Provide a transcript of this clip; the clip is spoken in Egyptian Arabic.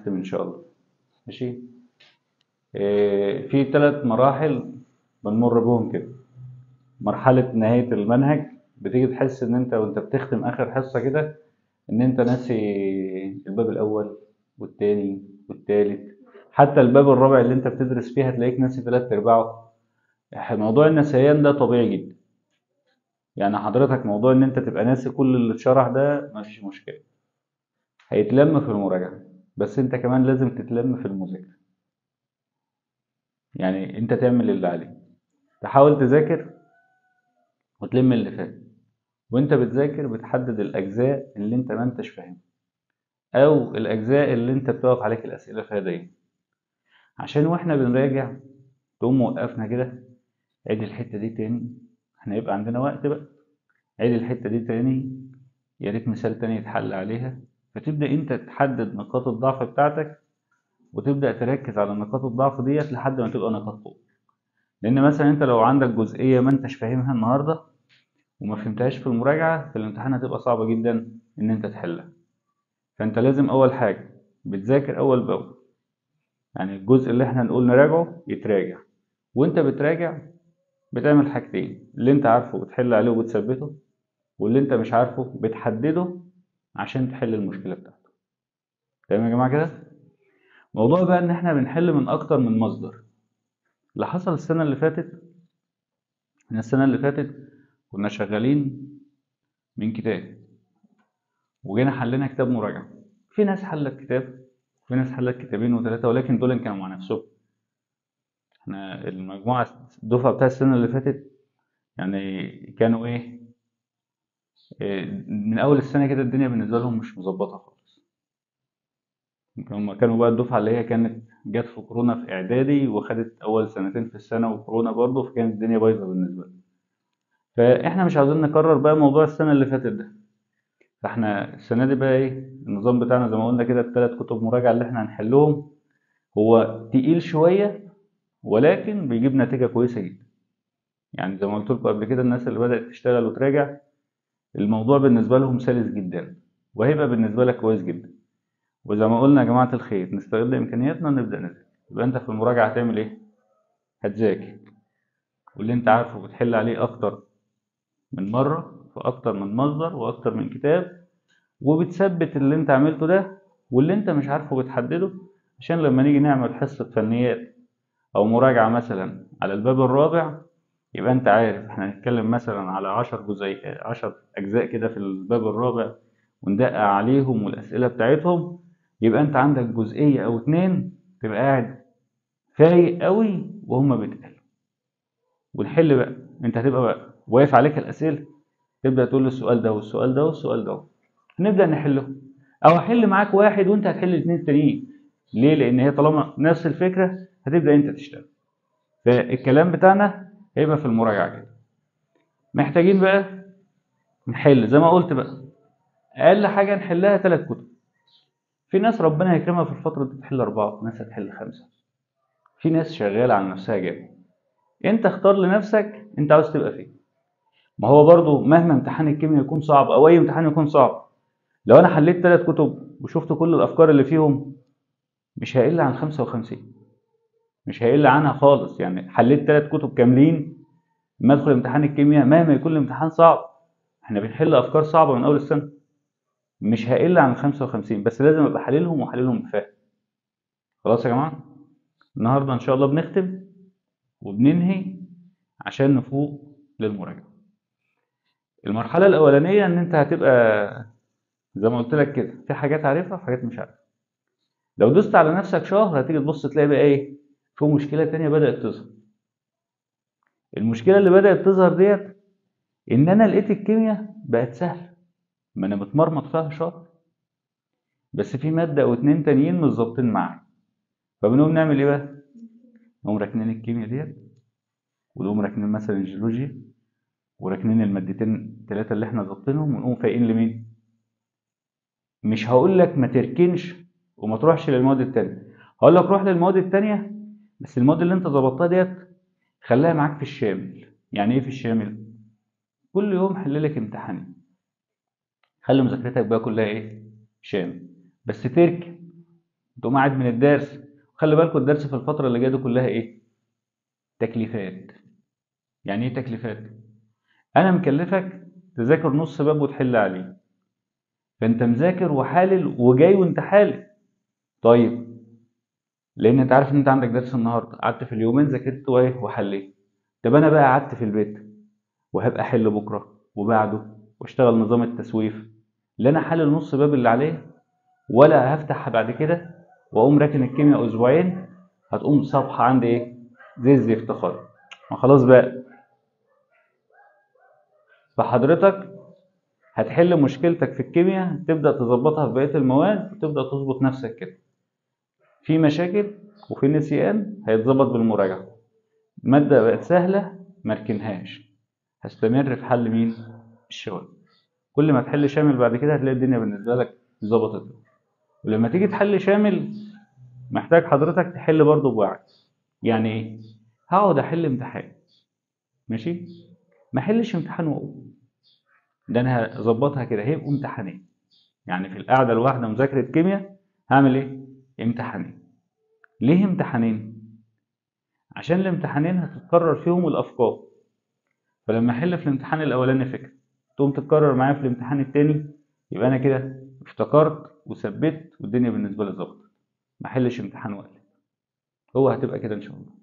نختم ان شاء الله ماشي إيه في ثلاث مراحل بنمر بهم كده مرحلة نهاية المنهج بتيجي تحس ان انت وانت بتختم اخر حصة كده ان انت ناسي الباب الاول والتاني والتالت حتى الباب الرابع اللي انت بتدرس فيه هتلاقيك ناسي تلات ارباعه موضوع النسيان ده طبيعي جدا يعني حضرتك موضوع ان انت تبقى ناسي كل اللي اتشرح ده مفيش مشكلة هيتلم في المراجعة بس انت كمان لازم تتلم في المذاكرة يعني انت تعمل اللي عليك تحاول تذاكر وتلم اللي فات وانت بتذاكر بتحدد الاجزاء اللي انت ما انتش فاهمها او الاجزاء اللي انت بتقف عليك الاسئله فيها دايما عشان واحنا بنراجع تقوم موقفنا كده عيد الحته دي تاني احنا يبقى عندنا وقت بقى عيد الحته دي تاني يا ريت مثال تاني يتحل عليها فتبدا انت تحدد نقاط الضعف بتاعتك وتبدا تركز على نقاط الضعف ديت لحد ما تبقى نقاط قوه لان مثلا انت لو عندك جزئيه ما انتش فاهمها النهارده وما فهمتهاش في المراجعه في الامتحان هتبقى صعبه جدا ان انت تحلها فانت لازم اول حاجه بتذاكر اول باول يعني الجزء اللي احنا نقول نراجعه يتراجع وانت بتراجع بتعمل حاجتين اللي انت عارفه بتحل عليه وبتثبته واللي انت مش عارفه بتحدده عشان تحل المشكله بتاعته تمام يا جماعه كده موضوع بقى ان احنا بنحل من اكتر من مصدر اللي حصل السنه اللي فاتت ان السنه اللي فاتت كنا شغالين من كتاب وجينا حلينا كتاب مراجعه في ناس حلت كتاب وفي ناس حلت كتابين وثلاثه ولكن دول كانوا مع نفسهم احنا المجموعه الدفعه بتاع السنه اللي فاتت يعني كانوا ايه إيه، من اول السنه كده الدنيا بالنسبه لهم مش مظبطه خالص هم كانوا بقى الدفعه اللي هي كانت جت في كورونا في اعدادي وخدت اول سنتين في السنه وكورونا برضه فكانت الدنيا بايظه بالنسبه لهم فاحنا مش عاوزين نكرر بقى موضوع السنه اللي فاتت ده فاحنا السنه دي بقى ايه النظام بتاعنا زي ما قلنا كده الثلاث كتب مراجعه اللي احنا هنحلهم هو تقيل شويه ولكن بيجيب نتيجه كويسه جدا يعني زي ما قلت لكم قبل كده الناس اللي بدات تشتغل وتراجع الموضوع بالنسبه لهم سلس جدا وهيبقى بالنسبه لك كويس جدا وزي ما قلنا يا جماعه الخير نستغل امكانياتنا ونبدا نذاكر يبقى انت في المراجعه هتعمل ايه هتذاكر واللي انت عارفه بتحل عليه اكتر من مره في اكتر من مصدر واكتر من كتاب وبتثبت اللي انت عملته ده واللي انت مش عارفه بتحدده عشان لما نيجي نعمل حصه فنيات او مراجعه مثلا على الباب الرابع يبقى انت عارف احنا هنتكلم مثلا على عشر جزئي عشر اجزاء كده في الباب الرابع وندقق عليهم والاسئله بتاعتهم يبقى انت عندك جزئيه او اتنين تبقى قاعد فايق قوي وهما بيتقالوا ونحل بقى انت هتبقى بقى واقف عليك الاسئله تبدا تقول له السؤال ده والسؤال ده والسؤال ده نبدا نحله او احل معاك واحد وانت هتحل الاثنين التانيين ليه لان هي طالما نفس الفكره هتبدا انت تشتغل فالكلام بتاعنا هيبقى في المراجعه كده محتاجين بقى نحل زي ما قلت بقى اقل حاجه نحلها ثلاث كتب في ناس ربنا يكرمها في الفتره دي تحل اربعه في ناس هتحل خمسه في ناس شغاله على نفسها جامد انت اختار لنفسك انت عاوز تبقى فين ما هو برضو مهما امتحان الكيمياء يكون صعب او اي امتحان يكون صعب لو انا حليت ثلاث كتب وشفت كل الافكار اللي فيهم مش هيقل عن 55 مش هيقل عنها خالص يعني حليت ثلاث كتب كاملين لما ادخل امتحان الكيمياء مهما يكون الامتحان صعب احنا بنحل افكار صعبه من اول السنه مش هيقل عن 55 بس لازم ابقى حللهم وحللهم بفهم خلاص يا جماعه النهارده ان شاء الله بنختم وبننهي عشان نفوق للمراجعه المرحله الاولانيه ان انت هتبقى زي ما قلت لك كده في حاجات عارفها وحاجات مش عارفها لو دوست على نفسك شهر هتيجي تبص تلاقي بقى ايه في مشكله تانية بدات تظهر المشكله اللي بدات تظهر ديت ان انا لقيت الكيمياء بقت سهله ما انا متمرمط فيها شهر بس في ماده او اتنين تانيين مش ظابطين معايا فبنقوم نعمل ايه بقى نقوم راكنين الكيمياء ديت ونقوم راكنين مثلا الجيولوجيا وراكنين المادتين التلاتة اللي احنا ظابطينهم ونقوم فايقين لمين؟ مش هقول لك ما تركنش وما تروحش للمواد التانية هقول لك روح للمواد التانية بس المواد اللي انت ظبطتها ديت خليها معاك في الشامل يعني ايه في الشامل؟ كل يوم حل لك امتحان خلي مذاكرتك بقى كلها ايه؟ شامل بس تركن تقوم قاعد من الدرس خلي بالكم الدرس في الفترة اللي جاية دي كلها ايه تكليفات يعني ايه تكليفات انا مكلفك تذاكر نص باب وتحل عليه فانت مذاكر وحالل وجاي وانت حالل طيب لان انت عارف ان انت عندك درس النهارده قعدت في اليومين ذاكرت وايه وحليت طب انا بقى قعدت في البيت وهبقى احل بكره وبعده واشتغل نظام التسويف لا انا حلل نص باب اللي عليه ولا هفتح بعد كده واقوم راكن الكيمياء اسبوعين هتقوم صفحه عندي ايه زي الزفت خالص ما خلاص بقى فحضرتك هتحل مشكلتك في الكيمياء تبدا تظبطها في بقيه المواد وتبدا تظبط نفسك كده في مشاكل وفي نسيان هيتظبط بالمراجعه ماده بقت سهله مركنهاش هستمر في حل مين الشوال كل ما تحل شامل بعد كده هتلاقي الدنيا بالنسبه لك ظبطت ولما تيجي تحل شامل محتاج حضرتك تحل برضه بوعي يعني ايه هقعد احل امتحان ماشي ما احلش امتحان واقول ده انا هظبطها كده هيبقوا امتحانين يعني في القعده الواحده مذاكره كيمياء هعمل ايه امتحانين ليه امتحانين عشان الامتحانين هتتكرر فيهم الافكار فلما احل في الامتحان الاولاني فكره تقوم تتكرر معايا في الامتحان التاني يبقى انا كده افتكرت وثبت والدنيا بالنسبه لي ظبطت ما احلش امتحان واقلب هو هتبقى كده ان شاء الله